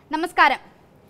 നമസ്കാരം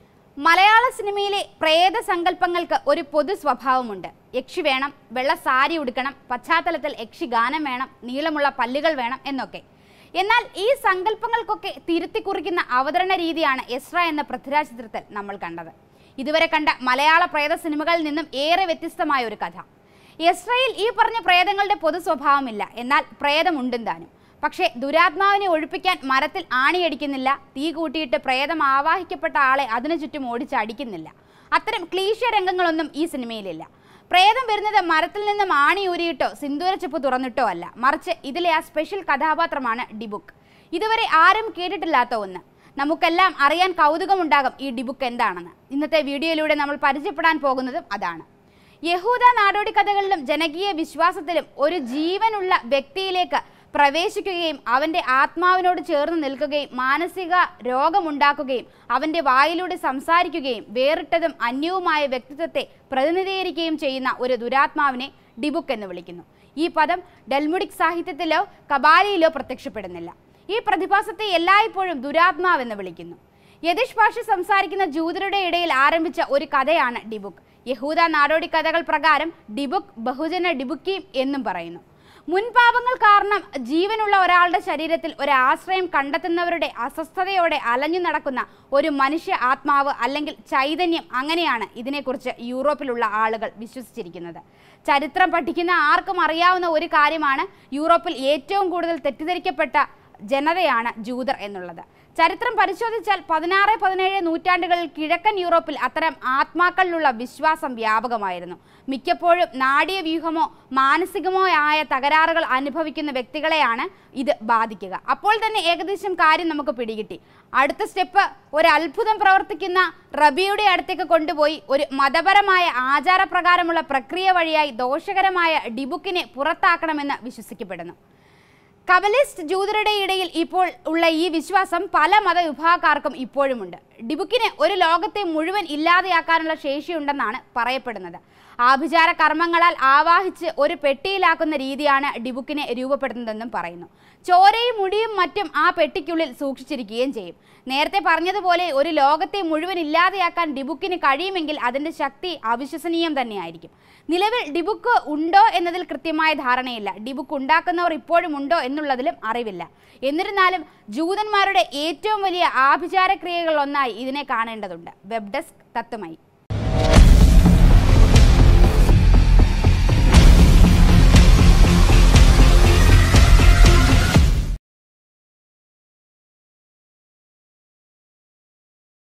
മലയാള സിനിമയിലെ പ്രേത സങ്കല്പങ്ങൾക്ക് ഒരു പൊതു സ്വഭാവമുണ്ട് യക്ഷി വേണം വെള്ള സാരി ഉടുക്കണം പശ്ചാത്തലത്തിൽ യക്ഷി ഗാനം വേണം നീളമുള്ള പല്ലുകൾ വേണം എന്നൊക്കെ എന്നാൽ ഈ സങ്കല്പങ്ങൾക്കൊക്കെ തിരുത്തി കുറിക്കുന്ന അവതരണ രീതിയാണ് എസ്ര എന്ന പൃഥ്വിരാജ് ചിത്രത്തിൽ നമ്മൾ കണ്ടത് ഇതുവരെ കണ്ട മലയാള പ്രേത സിനിമകളിൽ നിന്നും ഏറെ വ്യത്യസ്തമായ ഒരു കഥ എസ്രയിൽ ഈ പറഞ്ഞ പ്രേതങ്ങളുടെ പൊതു സ്വഭാവമില്ല എന്നാൽ പ്രേതമുണ്ടും താനും പക്ഷേ ദുരാത്മാവിനെ ഒഴിപ്പിക്കാൻ മരത്തിൽ ആണിയടിക്കുന്നില്ല തീ കൂട്ടിയിട്ട് പ്രേതം ആവാഹിക്കപ്പെട്ട ആളെ അതിനു ചുറ്റും ഓടിച്ചടിക്കുന്നില്ല അത്തരം ക്ലീശ രംഗങ്ങളൊന്നും ഈ സിനിമയിലില്ല പ്രേതം വരുന്നത് മരത്തിൽ നിന്നും ആണി ഊരിയിട്ടോ സിന്ദൂരച്ചെപ്പ് തുറന്നിട്ടോ അല്ല മറിച്ച് ഇതിലെ ആ സ്പെഷ്യൽ കഥാപാത്രമാണ് ഡിബുക്ക് ഇതുവരെ ആരും കേട്ടിട്ടില്ലാത്ത ഒന്ന് നമുക്കെല്ലാം അറിയാൻ കൗതുകമുണ്ടാകും ഈ ഡിബുക്ക് എന്താണെന്ന് ഇന്നത്തെ വീഡിയോയിലൂടെ നമ്മൾ പരിചയപ്പെടാൻ പോകുന്നതും അതാണ് യഹൂദ നാടോടി കഥകളിലും ജനകീയ വിശ്വാസത്തിലും ഒരു ജീവനുള്ള വ്യക്തിയിലേക്ക് പ്രവേശിക്കുകയും അവൻ്റെ ആത്മാവിനോട് ചേർന്ന് നിൽക്കുകയും മാനസിക രോഗമുണ്ടാക്കുകയും അവൻ്റെ വായിലൂടെ സംസാരിക്കുകയും വേറിട്ടതും അന്യവുമായ വ്യക്തിത്വത്തെ പ്രതിനിധീകരിക്കുകയും ചെയ്യുന്ന ഒരു ദുരാത്മാവിനെ ഡിബുക്ക് എന്ന് വിളിക്കുന്നു ഈ പദം ഡൽമുഡിക് സാഹിത്യത്തിലോ കബാലിയിലോ പ്രത്യക്ഷപ്പെടുന്നില്ല ഈ പ്രതിഭാസത്തെ എല്ലായ്പ്പോഴും ദുരാത്മാവെന്ന് വിളിക്കുന്നു യതിഷ് ഭാഷ സംസാരിക്കുന്ന ജൂതരുടെ ഇടയിൽ ആരംഭിച്ച ഒരു കഥയാണ് ഡിബുക്ക് യഹൂദ നാടോടി കഥകൾ പ്രകാരം ഡിബുക്ക് ബഹുജന ഡിബുക്കീം എന്നും പറയുന്നു മുൻപാപങ്ങൾ കാരണം ജീവനുള്ള ഒരാളുടെ ശരീരത്തിൽ ഒരു ആശ്രയം കണ്ടെത്തുന്നവരുടെ അസ്വസ്ഥതയോടെ അലഞ്ഞു നടക്കുന്ന ഒരു മനുഷ്യ ആത്മാവ് അല്ലെങ്കിൽ ചൈതന്യം അങ്ങനെയാണ് ഇതിനെക്കുറിച്ച് യൂറോപ്പിലുള്ള ആളുകൾ വിശ്വസിച്ചിരിക്കുന്നത് ചരിത്രം പഠിക്കുന്ന ആർക്കും അറിയാവുന്ന ഒരു കാര്യമാണ് യൂറോപ്പിൽ ഏറ്റവും കൂടുതൽ തെറ്റിദ്ധരിക്കപ്പെട്ട ജനതയാണ് ജൂതർ എന്നുള്ളത് ചരിത്രം പരിശോധിച്ചാൽ പതിനാറ് പതിനേഴ് നൂറ്റാണ്ടുകളിൽ കിഴക്കൻ യൂറോപ്പിൽ അത്തരം ആത്മാക്കളിലുള്ള വിശ്വാസം വ്യാപകമായിരുന്നു മിക്കപ്പോഴും നാടീയ വ്യൂഹമോ മാനസികമോ ആയ തകരാറുകൾ അനുഭവിക്കുന്ന വ്യക്തികളെയാണ് ഇത് ബാധിക്കുക അപ്പോൾ തന്നെ ഏകദേശം കാര്യം നമുക്ക് പിടികിട്ടി അടുത്ത സ്റ്റെപ്പ് ഒരു അത്ഭുതം പ്രവർത്തിക്കുന്ന റബിയുടെ അടുത്തേക്ക് കൊണ്ടുപോയി ഒരു മതപരമായ ആചാരപ്രകാരമുള്ള പ്രക്രിയ വഴിയായി ദോഷകരമായ ഡിബുക്കിനെ പുറത്താക്കണമെന്ന് വിശ്വസിക്കപ്പെടുന്നു കബലിസ്റ്റ് ജൂതരുടെ ഇടയിൽ ഇപ്പോൾ ഉള്ള ഈ വിശ്വാസം പല മതവിഭാഗക്കാർക്കും ഇപ്പോഴുമുണ്ട് ഡിബുക്കിന് ഒരു ലോകത്തെ മുഴുവൻ ഇല്ലാതെയാക്കാനുള്ള ശേഷിയുണ്ടെന്നാണ് പറയപ്പെടുന്നത് ആഭിചാര കർമ്മങ്ങളാൽ ആവാഹിച്ച് ഒരു പെട്ടിയിലാക്കുന്ന രീതിയാണ് ഡിബുക്കിനെ രൂപപ്പെടുന്നതെന്നും പറയുന്നു ചോരയും മുടിയും മറ്റും ആ പെട്ടിക്കുള്ളിൽ സൂക്ഷിച്ചിരിക്കുകയും ചെയ്യും നേരത്തെ പറഞ്ഞതുപോലെ ഒരു ലോകത്തെ മുഴുവൻ ഇല്ലാതെയാക്കാൻ ഡിബുക്കിന് കഴിയുമെങ്കിൽ അതിൻ്റെ ശക്തി അവിശ്വസനീയം തന്നെയായിരിക്കും നിലവിൽ ഡിബുക്ക് ഉണ്ടോ എന്നതിൽ കൃത്യമായ ധാരണയില്ല ഡിബുക്ക് ഉണ്ടാക്കുന്നവർ ഇപ്പോഴും ഉണ്ടോ എന്നുള്ളതിലും അറിവില്ല എന്നിരുന്നാലും ജൂതന്മാരുടെ ഏറ്റവും വലിയ ആഭിചാര ക്രിയകളിൽ ഒന്നായി ഇതിനെ കാണേണ്ടതുണ്ട് വെബ് ഡെസ്ക് തത്വമായി